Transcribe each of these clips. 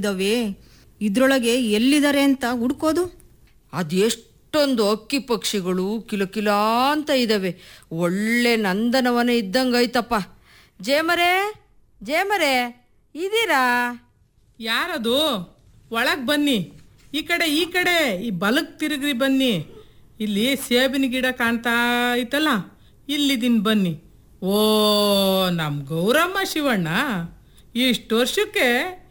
ಇದಾವೆ ಇದ್ರೊಳಗೆ ಎಲ್ಲಿದ್ದಾರೆ ಅಂತ ಹುಡ್ಕೋದು ಅದೆಷ್ಟೊಂದು ಅಕ್ಕಿ ಪಕ್ಷಿಗಳು ಕಿಲ ಕಿಲ ಅಂತ ಇದ್ದಾವೆ ಒಳ್ಳೆ ನಂದನವನ ಇದ್ದಂಗೈತಪ್ಪ ಜೇಮರೆ ಜೇಮರೆ ಇದೀರಾ ಯಾರದು ಒಳಗ್ ಬನ್ನಿ ಈ ಕಡೆ ಈ ಕಡೆ ಈ ಬಲಕ್ ತಿರುಗ್ರಿ ಬನ್ನಿ ಇಲ್ಲಿ ಸೇಬಿನ ಗಿಡ ಕಾಣ್ತಾ ಐತಲ್ಲ ಇಲ್ಲಿದ್ದೀನಿ ಬನ್ನಿ ಓ ನಮ್ಮ ಗೌರಮ್ಮ ಶಿವಣ್ಣ ಇಷ್ಟು ವರ್ಷಕ್ಕೆ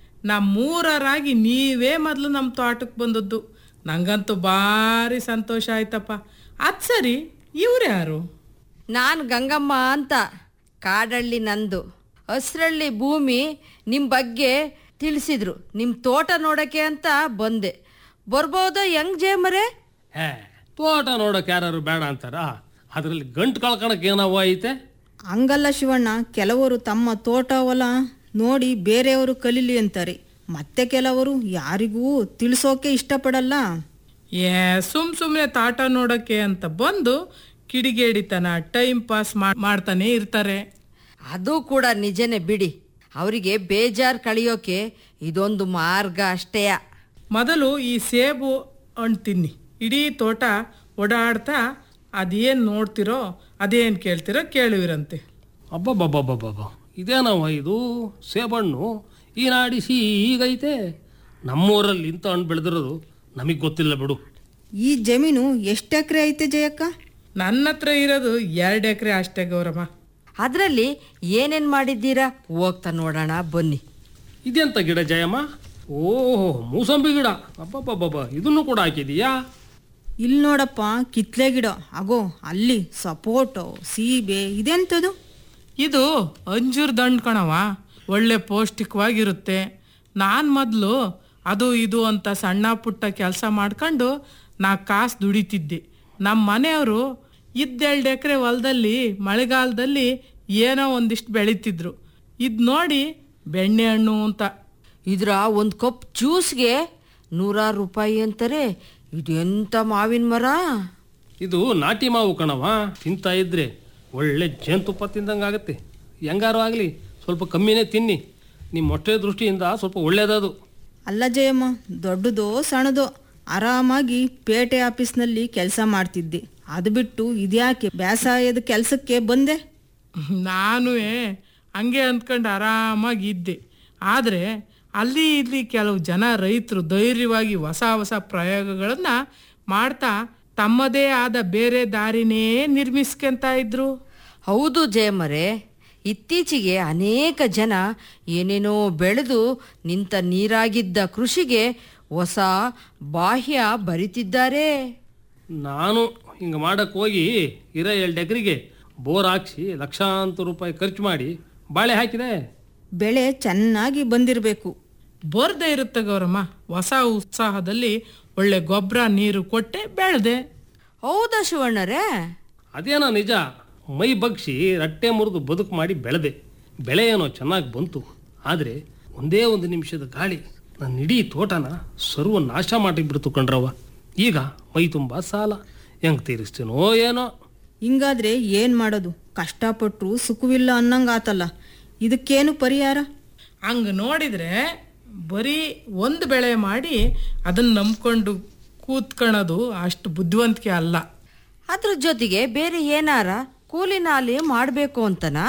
ನಮ್ಮೂರರಾಗಿ ನೀವೇ ಮೊದಲು ನಮ್ಮ ತೋಟಕ್ಕೆ ಬಂದದ್ದು ನಂಗಂತೂ ಭಾರಿ ಸಂತೋಷ ಆಯ್ತಪ್ಪ ಅದು ಸರಿ ಇವ್ರು ಯಾರು ನಾನು ಗಂಗಮ್ಮ ಅಂತ ಕಾಡಳ್ಳಿ ನಂದು ಹಸ್ರಳ್ಳಿ ಭೂಮಿ ನಿಮ್ಮ ಬಗ್ಗೆ ತಿಳಿಸಿದ್ರು ನಿಮ್ಮ ತೋಟ ನೋಡೋಕ್ಕೆ ಅಂತ ಬಂದೆ ಬರ್ಬೋದಾ ಹೆಂಗ್ ಜೇಮರೆ ಹೇ ತೋಟ ನೋಡೋಕೆ ಯಾರು ಬೇಡ ಅಂತಾರ ಅದರಲ್ಲಿ ಗಂಟು ಕಳ್ಕೊಳಕ್ಕೆ ಏನವ ಐತೆ ಹಂಗಲ್ಲ ಶಿವಣ್ಣ ಕೆಲವರು ತಮ್ಮ ತೋಟ ಹೊಲ ನೋಡಿ ಬೇರೆಯವರು ಕಲೀಲಿ ಅಂತಾರೆ ಮತ್ತೆ ಕೆಲವರು ಯಾರಿಗೂ ತಿಳಿಸೋಕೆ ಇಷ್ಟಪಡಲ್ಲ ಏ ಸುಮ್ ಸುಮ್ಮನೆ ತಾಟ ನೋಡೋಕ್ಕೆ ಅಂತ ಬಂದು ಕಿಡಿಗೇಡಿತನ ಟೈಮ್ ಪಾಸ್ ಮಾಡ್ತಾನೆ ಇರ್ತಾರೆ ಅದು ಕೂಡ ನಿಜನೇ ಬಿಡಿ ಅವರಿಗೆ ಬೇಜಾರು ಕಳಿಯೋಕೆ ಇದೊಂದು ಮಾರ್ಗ ಅಷ್ಟೇಯ ಮೊದಲು ಈ ಸೇಬು ಹಣ್ಣು ತಿನ್ನಿ ಇಡೀ ತೋಟ ಓಡಾಡ್ತಾ ಅದೇನು ನೋಡ್ತಿರೋ ಅದೇನು ಕೇಳ್ತಿರೋ ಕೇಳುವಿರಂತೆ ಅಬ್ಬಬ್ಬಬ್ಬಬ್ಬಬ್ಬ ಇದೇನವ ಇದು ಸೇಬಣ್ಣು ಈ ನಾಡಿಸಿ ಈಗೈತೆ ನಮ್ಮೂರಲ್ಲಿ ಇಂಥ ಹಣ್ಣು ಬೆಳೆದಿರೋದು ನಮಗೆ ಗೊತ್ತಿಲ್ಲ ಬಿಡು ಈ ಜಮೀನು ಎಷ್ಟು ಎಕರೆ ಐತೆ ಜಯಕ್ಕ ನನ್ನ ಹತ್ರ ಇರೋದು ಎರಡು ಎಕರೆ ಅಷ್ಟೇ ಗೌರಮ್ಮ ಅದರಲ್ಲಿ ಏನೇನು ಮಾಡಿದ್ದೀರಾ ಹೋಗ್ತಾ ನೋಡೋಣ ಬನ್ನಿ ಇದೆಂತ ಗಿಡ ಜಯಮ್ಮ ಓಹೋ ಮೂಸಂಬಿ ಗಿಡ ಅಬ್ಬಬ್ಬಬ್ಬಬ್ಬ ಇದನ್ನು ಕೂಡ ಹಾಕಿದೀಯಾ ಇಲ್ಲಿ ನೋಡಪ್ಪ ಕಿತ್ಲೆ ಗಿಡ ಆಗೋ ಅಲ್ಲಿ ಸಪೋಟೊ ಸೀಬೆ ಇದೆಂತದು ಇದು ಅಂಜೂರ್ ದಂಡ್ ಕಣವ ಒಳ್ಳೆ ಪೌಷ್ಟಿಕವಾಗಿರುತ್ತೆ ನಾನು ಮೊದಲು ಅದು ಇದು ಅಂತ ಸಣ್ಣ ಪುಟ್ಟ ಕೆಲಸ ಮಾಡ್ಕೊಂಡು ನಾ ಕಾಸು ದುಡಿತಿದ್ದೆ ನಮ್ಮ ಮನೆಯವರು ಇದ್ದೆರಡು ಎಕರೆ ಹೊಲದಲ್ಲಿ ಮಳೆಗಾಲದಲ್ಲಿ ಏನೋ ಒಂದಿಷ್ಟು ಬೆಳೀತಿದ್ರು ಇದು ನೋಡಿ ಬೆಣ್ಣೆ ಹಣ್ಣು ಅಂತ ಇದ್ರ ಒಂದು ಕಪ್ ಜ್ಯೂಸ್ಗೆ ನೂರಾರು ರೂಪಾಯಿ ಅಂತಾರೆ ಇದೆಂತ ಮಾವಿನ ಮರ ಇದು ನಾಟಿ ಮಾವು ಕಣವ ತಿಂತಾ ಇದ್ರೆ ಒಳ್ಳೆ ಜೇನುತುಪ್ಪ ತಿಂದಂಗಾಗತ್ತೆ ಹೆಂಗಾರು ಆಗಲಿ ಸ್ವಲ್ಪ ಕಮ್ಮಿನೇ ತಿನ್ನಿ ನಿಮ್ಮ ಹೊಟ್ಟೆ ದೃಷ್ಟಿಯಿಂದ ಸ್ವಲ್ಪ ಒಳ್ಳೇದದು ಅಲ್ಲ ಜಯಮ್ಮ ದೊಡ್ಡದೋ ಸಣ್ಣದೋ ಆರಾಮಾಗಿ ಪೇಟೆ ಆಫೀಸ್ನಲ್ಲಿ ಕೆಲಸ ಮಾಡ್ತಿದ್ದೆ ಅದು ಬಿಟ್ಟು ಇದ್ಯಾಕೆ ಬೇಸಾಯದ ಕೆಲಸಕ್ಕೆ ಬಂದೆ ನಾನು ಹಂಗೆ ಅಂದ್ಕೊಂಡು ಆರಾಮಾಗಿ ಇದ್ದೆ ಆದರೆ ಅಲ್ಲಿ ಇಲ್ಲಿ ಕೆಲವು ಜನ ರೈತರು ಧೈರ್ಯವಾಗಿ ಹೊಸ ಹೊಸ ಪ್ರಯೋಗಗಳನ್ನು ಮಾಡ್ತಾ ತಮ್ಮದೇ ಆದ ಬೇರೆ ದಾರಿನೇ ನಿರ್ಮಿಸ್ಕೊಂತ ಇದ್ರು ಹೌದು ಜಯಮರೆ ಇತ್ತೀಚೆಗೆ ಅನೇಕ ಜನ ಏನೇನೋ ಬೆಳೆದು ನಿಂತ ನೀರಾಗಿದ್ದ ಕೃಷಿಗೆ ಹೊಸ ಬಾಹ್ಯ ಬರಿತಿದ್ದಾರೆ ನಾನು ಹಿಂಗೆ ಮಾಡಕ್ಕೆ ಹೋಗಿ ಇರೋ ಎರಡು ಎಕರೆಗೆ ಬೋರ್ ಹಾಕ್ಸಿ ಲಕ್ಷಾಂತರ ರೂಪಾಯಿ ಖರ್ಚು ಮಾಡಿ ಬಾಳೆ ಹಾಕಿದೆ ಬೆಳೆ ಚೆನ್ನಾಗಿ ಬಂದಿರಬೇಕು ಬರ್ದೇ ಇರುತ್ತೆ ಗೌರಮ್ಮ ಹೊಸ ಉತ್ಸಾಹದಲ್ಲಿ ಒಳ್ಳೆ ಗೊಬ್ಬರ ನೀರು ಕೊಟ್ಟೆ ಬೆಳೆದೆ ಹೌದಾ ಶಿವಣ್ಣರೇ ಅದೇನೋ ನಿಜ ಮೈ ಬಗ್ಸಿ ರಟ್ಟೆ ಮುರಿದು ಬದುಕು ಮಾಡಿ ಬೆಳೆದೆ ಬೆಳೆ ಏನೋ ಚೆನ್ನಾಗಿ ಬಂತು ಆದರೆ ಒಂದೇ ಒಂದು ನಿಮಿಷದ ಗಾಳಿ ನನ್ನ ಇಡೀ ತೋಟನ ಸರ್ವ ನಾಶ ಮಾಡಿಬಿಡ್ತು ಕಣ್ರವ ಈಗ ಮೈ ತುಂಬ ಸಾಲ ಹೆಂಗೆ ತೀರಿಸ್ತೀನೋ ಏನೋ ಹಿಂಗಾದ್ರೆ ಏನು ಮಾಡೋದು ಕಷ್ಟಪಟ್ಟರು ಸುಖವಿಲ್ಲ ಅನ್ನಂಗಾತಲ್ಲ ಇದಕ್ಕೇನು ಪರಿಹಾರ ಹಂಗೆ ನೋಡಿದರೆ ಬರೀ ಒಂದು ಬೆಳೆ ಮಾಡಿ ಅದನ್ನು ನಂಬ್ಕೊಂಡು ಕೂತ್ಕೊಳ್ಳೋದು ಅಷ್ಟು ಬುದ್ಧಿವಂತಿಕೆ ಅಲ್ಲ ಅದ್ರ ಜೊತೆಗೆ ಬೇರೆ ಏನಾರ ಕೂಲಿ ನಾಲಿ ಮಾಡಬೇಕು ಅಂತನಾ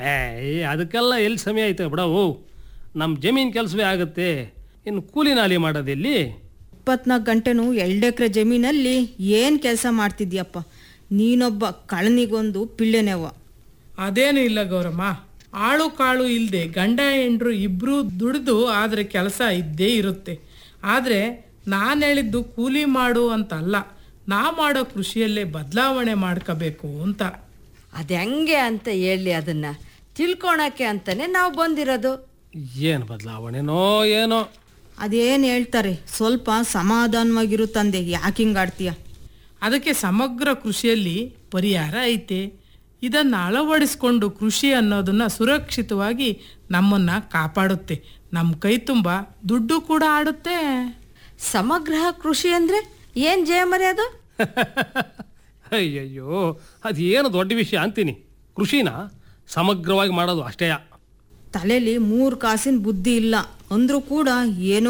ಏ ಅದಕ್ಕೆಲ್ಲ ಎಲ್ಲಿ ಸಮಯ ಆಯ್ತು ಬಿಡವು ನಮ್ಮ ಜಮೀನು ಕೆಲಸವೇ ಆಗುತ್ತೆ ಇನ್ನು ಕೂಲಿ ನಾಲಿ ಮಾಡೋದೆಲ್ಲಿ ಇಪ್ಪತ್ನಾಲ್ಕು ಗಂಟೆನೂ ಎರಡೆಕ್ರೆ ಜಮೀನಲ್ಲಿ ಏನು ಕೆಲಸ ಮಾಡ್ತಿದ್ಯಪ್ಪ ನೀನೊಬ್ಬ ಕಳನಿಗೊಂದು ಪಿಳ್ಳೆನೆವ ಅದೇನು ಇಲ್ಲ ಗೌರಮ್ಮ ಆಳು ಕಾಳು ಇಲ್ಲದೆ ಗಂಡ ಹೆಂಡ್ರು ಇಬ್ಬರು ದುಡಿದು ಆದರೆ ಕೆಲಸ ಇದ್ದೇ ಇರುತ್ತೆ ಆದರೆ ನಾನು ಹೇಳಿದ್ದು ಕೂಲಿ ಮಾಡು ಅಂತ ಅಲ್ಲ ನಾ ಮಾಡೋ ಕೃಷಿಯಲ್ಲೇ ಬದಲಾವಣೆ ಮಾಡ್ಕೋಬೇಕು ಅಂತ ಅದು ಹೆಂಗೆ ಅಂತ ಹೇಳಿ ಅದನ್ನ ತಿಳ್ಕೊಳಕ್ಕೆ ಅಂತಾನೆ ನಾವು ಬಂದಿರೋದು ಏನು ಬದಲಾವಣೆನೋ ಏನೋ ಅದೇನು ಹೇಳ್ತಾರೆ ಸ್ವಲ್ಪ ಸಮಾಧಾನವಾಗಿರು ತಂದೆ ಯಾಕೆ ಹಿಂಗಾಡ್ತೀಯ ಅದಕ್ಕೆ ಸಮಗ್ರ ಕೃಷಿಯಲ್ಲಿ ಪರಿಹಾರ ಐತೆ ಇದನ್ನು ಅಳವಡಿಸ್ಕೊಂಡು ಕೃಷಿ ಅನ್ನೋದನ್ನ ಸುರಕ್ಷಿತವಾಗಿ ನಮ್ಮನ್ನ ಕಾಪಾಡುತ್ತೆ ನಮ್ಮ ಕೈ ತುಂಬ ದುಡ್ಡು ಕೂಡ ಆಡುತ್ತೆ ಸಮಗ್ರ ಕೃಷಿ ಅಂದ್ರೆ ಏನ್ ಜಯಮರಿ ಅದು ಅಯ್ಯಯ್ಯೋ ಅದು ಏನು ದೊಡ್ಡ ವಿಷಯ ಅಂತೀನಿ ಕೃಷಿನ ಸಮಗ್ರವಾಗಿ ಮಾಡೋದು ಅಷ್ಟೇಯ ತಲೆಯಲ್ಲಿ ಮೂರು ಕಾಸಿನ ಬುದ್ಧಿ ಇಲ್ಲ ಅಂದ್ರೂ ಕೂಡ ಏನೋ